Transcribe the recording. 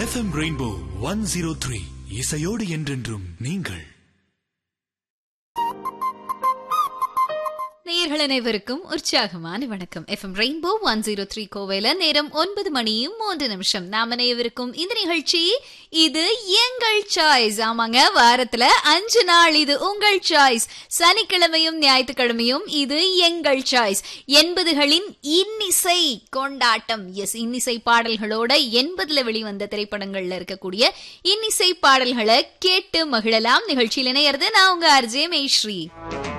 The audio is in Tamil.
FM Rainbow one zero three இசையோடு என்றென்றும் நீங்கள் நேயர்கள் அனைவருக்கும் உற்சாகமான வணக்கம் FM Rainbow one zero three கோவையில நேரம் ஒன்பது மணியும் மூன்று நிமிஷம் நாம அனைவருக்கும் இந்த நிகழ்ச்சி இது எங்கள் சாய்ஸ் ஆமாங்க வாரத்துல அஞ்சு நாள் இது உங்கள் சாய்ஸ் சனிக்கிழமையும் ஞாயிற்றுக்கிழமையும் இது எங்கள் சாய்ஸ் எண்பதுகளின் இன்னிசை கொண்டாட்டம் எஸ் இன்னிசை பாடல்களோட எண்பதுல வெளிவந்த திரைப்படங்கள்ல இருக்கக்கூடிய இன்னிசை பாடல்களை கேட்டு மகிழலாம் நிகழ்ச்சியில் இணையறது நான் உங்க அர்ஜே மேஸ்ரீ